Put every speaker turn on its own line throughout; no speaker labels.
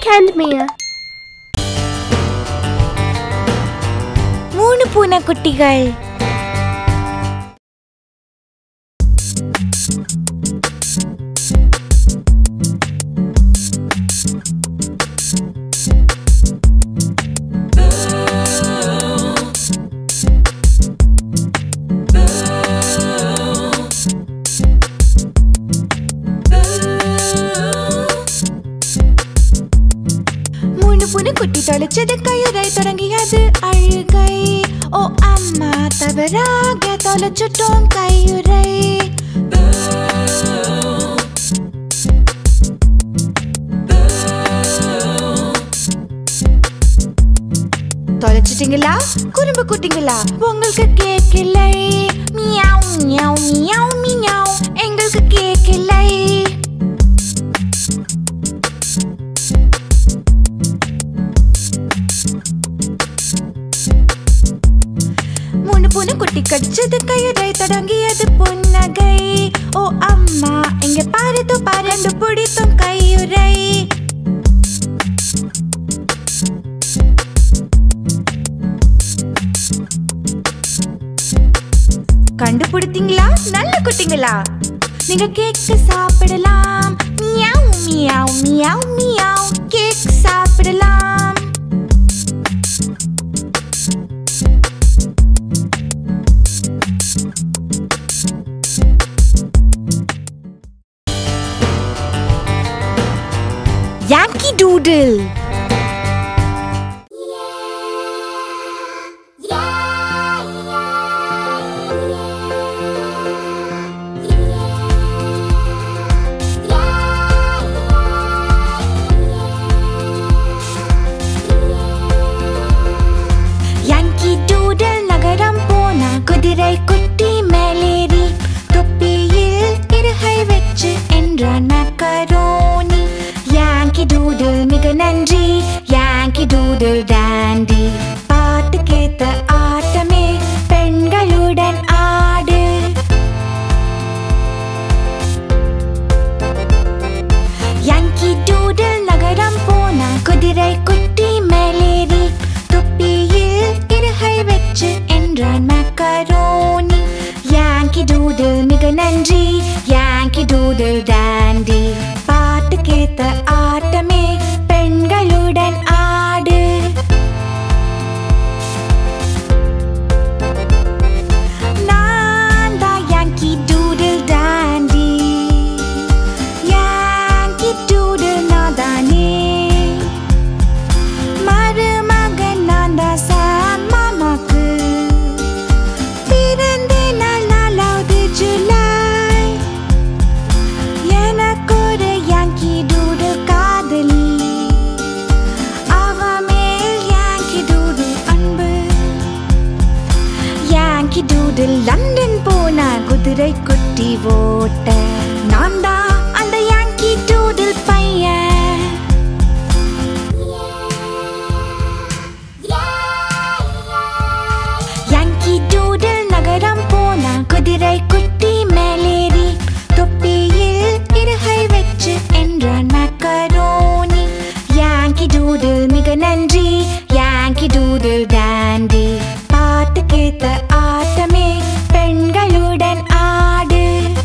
and Mia.
மூணு பூனைக்குட்டிகள் மூணு பூனை குட்டி தொலைச்சது கையுறை தொடங்கியது அழுகை ஓ அம்மா தவறாக தொலைச்சிட்டோம் கையுறை தொலைச்சிட்டீங்களா குறும்பு குட்டிங்களா உங்களுக்கு கேட்கலை மியாவ் மியாவ் மியாவ் மியாவ் எங்களுக்கு கேட்கலை மூணு பூனை குட்டி கடிச்சது கையடை தொடங்கியது புன்னகை ஓ அம்மா இங்க பாரு தோ பாரு ரெண்டு பிடித்தும் கையுறை கண்டுபிடித்தீங்களா நல்ல குட்டிங்களா நீங்க கேக் சாப்பிடலாம் meow meow meow meow cake சாப்பிடலாம் Yankee Doodle. Yankee Doodle நகரம் போனா குதிரை குட்டி மேலேறி தொப்பியில் இருகை வச்சு என்றான் மேக்கரோனி யாங்கி டூடில் மிக நன்றி யாங்கி டூடில் டாண்டி பாட்டு கேத்த ஆட்டமே பெண்களுடன் ஆடு யாங்கி டூடில் நகரம் போனா குதிரை குட்டி மேலேறி தொப்பியில் இருகை வச்சு என்றான் மேக்கரோனி யாங்கி டூடில் மிக நன்றி யாங்கி டூடில் டாண்டி பாட்டு கேத்த ஆட்டமே பெண்களுடன் ஆடு நான் தான் யாங்கி டூடில் டாண்டி யாங்கி டூடில் நான் தானே மருமகன் நான் தான் சாம் மாமாக்கு பிறந்த நாள் நாலாவது ஜூலை எனக்கு ஒரு யாங்கி டூடில் காதலி அவ மேல் யாங்கி டூடில் அன்பு யாங்கி டூடில் லண்டன் போனா குதிரை குட்டி ஓட்ட நான் தான் அந்த யாங்கி டூடில் பையன் யாங்கி டூடில் நகரம் போனா குதிரை குட்டி மேலேறி தொப்பியில் இருகை வச்சு என்றான் மேக்கரோனி யாங்கி டூடில் மிக நன்றி யாங்கி டூடில் டாண்டி பாட்டு கேத்த ஆட்டமே பெண்களுடன் ஆடு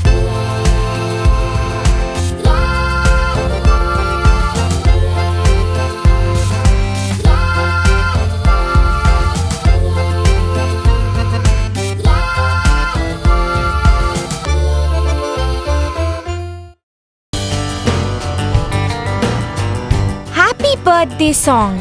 Happy birthday song.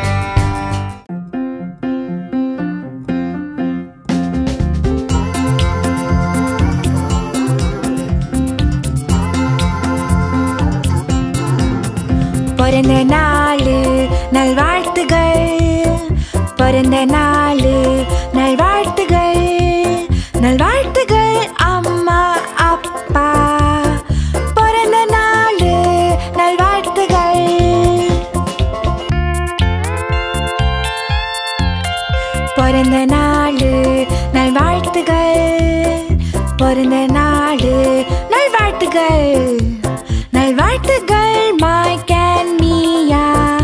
பிறந்த நாளு நல்வாழ்த்துகள் பிறந்த நாளு நல்வாழ்த்துகள் நல்வாழ்த்துகள் அம்மா அப்பா பிறந்த நாளு நல்வாழ்த்துகள் பிறந்த நாளு நல்வாழ்த்துகள் பிறந்த நாளு நல்வாழ்த்துகள் நல்வாழ்த்துகள் மைக் அண்ட் மீயா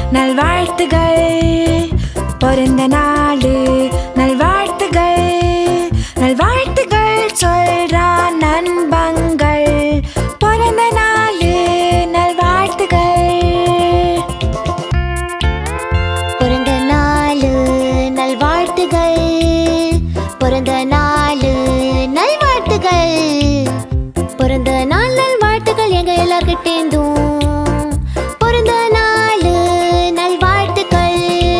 நல்வாழ்த்துகள் பிறந்த நாளு நல்வாழ்த்துகள் நல்வாழ்த்துகள் சொல்றான் நண்பங்கள் பிறந்த நாளு நல்வாழ்த்துகள்
பிறந்த நாளு நல்வாழ்த்துகள் பிறந்த நாளு நல்வாழ்த்துகள் பிறந்த நாள் நல்வாழ்த்துகள் எங்க எல்லார்கிட்டேந்தும் பிறந்த நாளு நல்வாழ்த்துக்கள்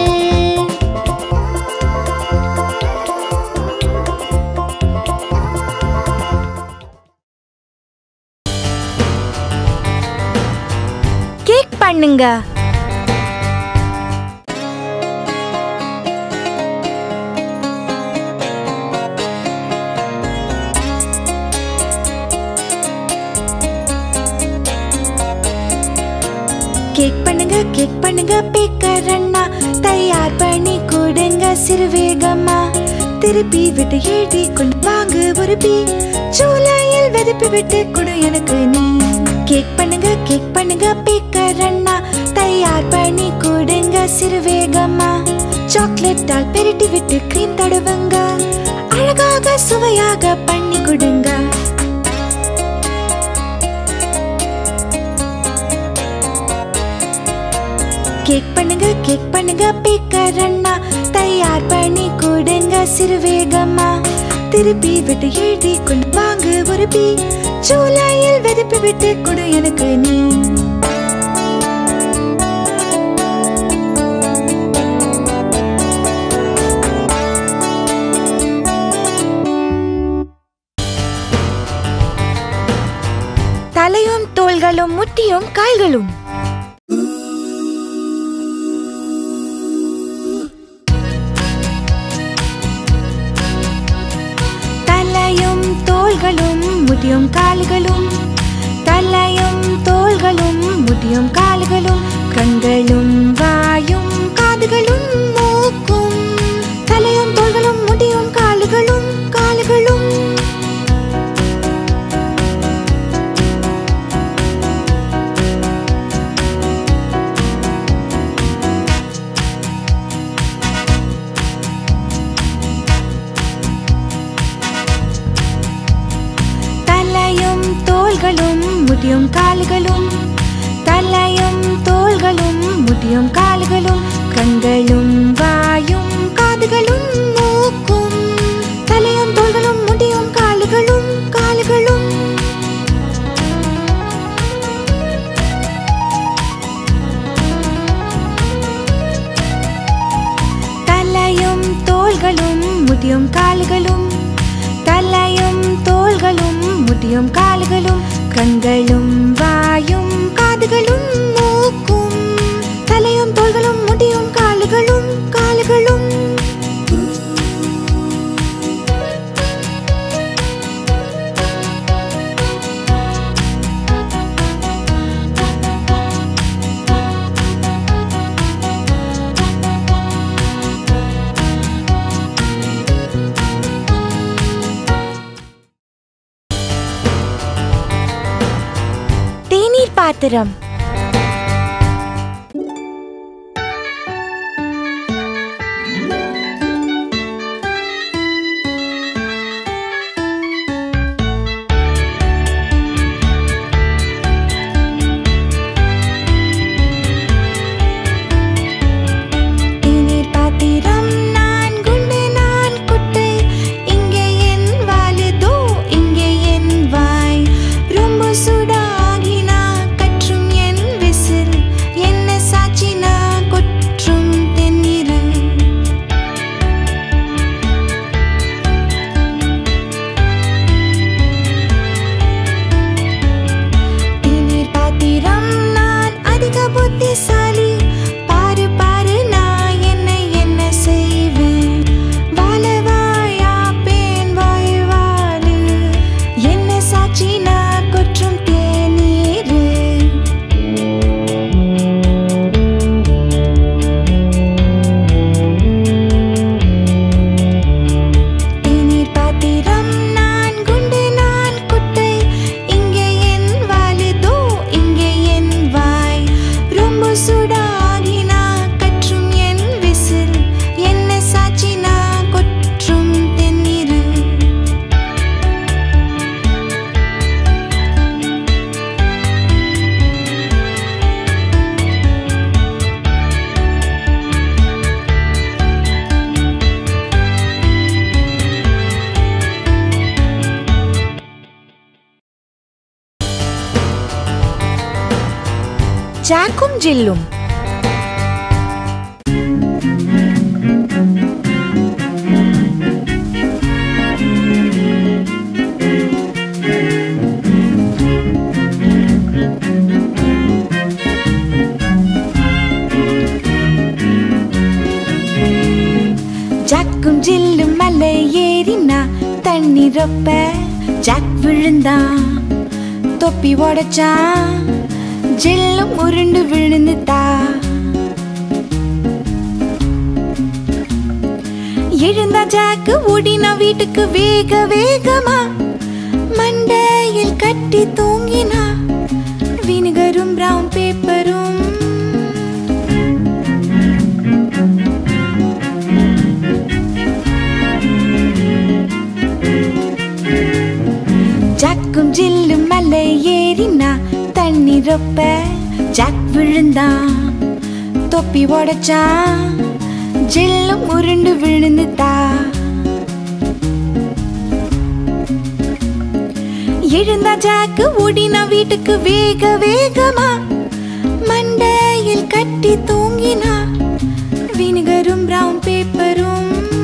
கேக் பண்ணுங்க கேக் பண்ணுங்க கேக் பண்ணுங்க பேக்கர் அண்ணா தயார் பண்ணி கொடுங்க சிறு வேகமா திருப்பி விட்டு எழுதி கொண்டு வாங்க ஒரு பீ சூளையில் வெதுப்பி விட்டு கொடு எனக்கு நீ கேக் பண்ணுங்க கேக் பண்ணுங்க பேக்கர் அண்ணா தயார் பண்ணி கொடுங்க சிறு வேகமா சாக்லேட்டால் பெருட்டி விட்டு கிரீம் தடவுங்க அழகாக சுவையாக பண்ணி கொடுங்க கேக் பண்ணுங்க கேக் பண்ணுங்க பேக்கர் அண்ணா தயார் பண்ணி கொடுங்க சிறு வேகமா திருப்பி விட்டு எழுதி கொண்டு வாங்க ஒரு பீ சூளையில் வெதுப்பி விட்டு கொடு எனக்கு நீ தலையும் தோள்களும் முட்டியும் கால்களும் தலையும் தோள்களும் முட்டியும் கால்களும் தலையும் தோள்களும் முட்டியும் கால்களும் கண்களும் வாயும் காதுகளும் மூக்கும் தலையும் தோள்களும் முட்டியும் கால்களும் கால்களும் தலையும் தோள்களும் முட்டியும் கால்களும் தலையும் தோள்களும் முட்டியும் கால்களும் கண்களும் வாயும் காதுகளும் மூக்கும் தலையும் தோள்களும் முட்டியும் கால்களும் கால்களும் தலையும் தோள்களும் முட்டியும் கால்களும் தலையும் தோள்களும் முட்டியும் கால்களும் கண்களும் வாயும் காதுகளும் மூக்கும் தலையும் தோள்களும் முட்டியும் கால்களும் கால்களும் தேநீர் பாத்திரம் தேநீர் பாத்திரம் நான் குண்டு நான் குட்டை இங்கே என் வாலிதோ இங்கே என் வாய் ரொம்ப சுடாகினா கற்றும் ஜாக்கும் ஜில்லும் ஜாக்கும் ஜில்லும் மலை ஏறினா தண்ணி ரொப்ப ஜாக் விழுந்தான் தொப்பி உடைச்சான் ஜில்லும் உருண்டு விழுந்துட்டா எழுந்தா ஜாக்கு ஓடினா வீட்டுக்கு வேக வேகமா மண்டையில் கட்டி தூங்கினா வினிகரும் பிரவுன் பேப்பரும் ஜாக்கும் ஜில்லும் மலை ஏறினா தண்ணி ரொப்ப ஜாக் விழுந்தான் தொப்பி உடைச்சான் ஜில்லும் உருண்டு விழுந்துட்டா எழுந்தா ஜாக்கு ஓடினா வீட்டுக்கு வேக வேகமா மண்டையில் கட்டி தூங்கினா வினிகரும் பிரவுன் பேப்பரும்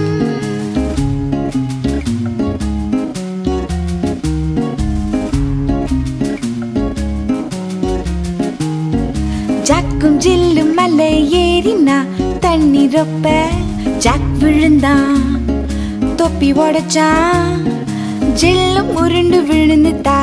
ஜாக்கும் ஜில்லும் மலை ஏறினா தண்ணி ரொப்ப ஜாக் விழுந்தான் தொப்பி உடைச்சான் ஜில்லும் உருண்டு விழுந்துட்டா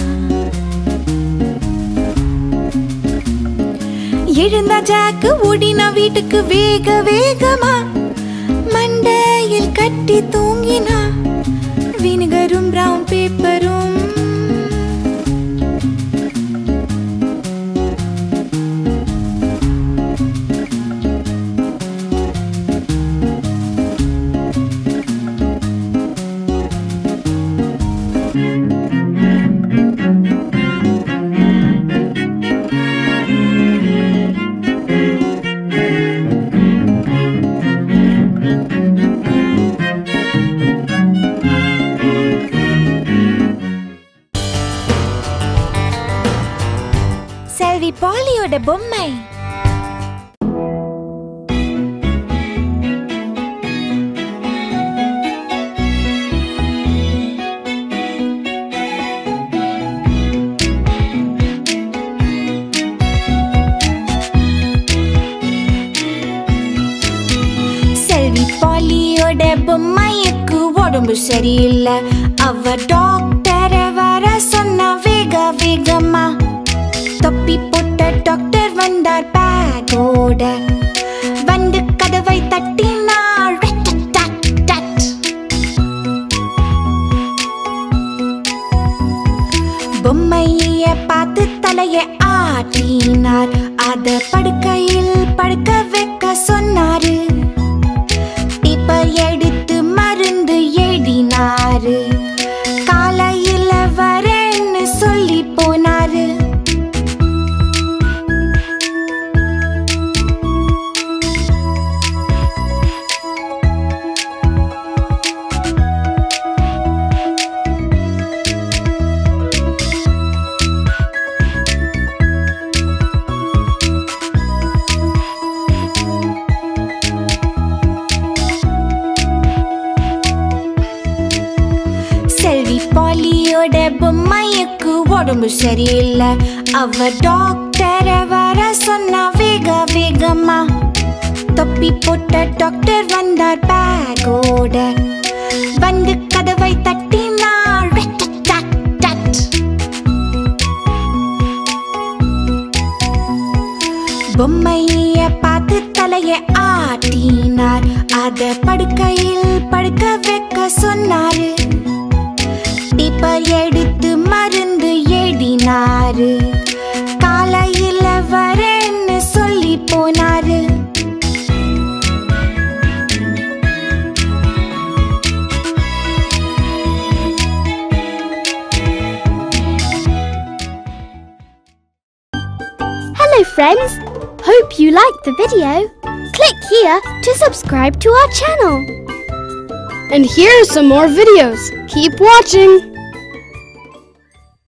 எழுந்தா ஜாக்கு ஓடினா வீட்டுக்கு வேக வேகமா மண்டையில் கட்டி தூங்கினா வினிகரும் பிரவுன் பேப்பரும் செல்வி பாலியோட பொம்மை செல்வி பாலியோட பொம்மைக்கு உடம்பு சரியில்லை அவ டாக்டர வர சொன்ன வேக வேகமா தொப்பி போட்ட டாக்டர் வந்தார் பேக்கோட வந்து கதவை தட்டினார் டட் டட். பொம்மைய பார்த்து தலைய ஆட்டினார் அத படுக்கையில் படுக்க வைக்க சொன்னாரு இப்ப எடுத்து மருந்து எழுதினாரு காலையில வரேன்னு சொல்லி போனாரு செல்வி பாலியோட பொம்மைக்கு உடம்பு சரியில்லை அவ டாக்டர வர சொன்னா வேக வேகமா தொப்பி போட்ட டாக்டர் வந்தார் பேக்கோட வந்து கதவை தட்டினார் டட் டட். பொம்மைய பார்த்து தலைய ஆட்டினார் அத படுக்கையில் படுக்க வைக்க சொன்னாரு பேப்பர் எடுத்து மருந்து எழுதினாரு காலையில வரேன்னு சொல்லி போனாரு
Hello friends! Hope you liked the video. Click here to subscribe to our channel.
And here are some more videos. Keep watching!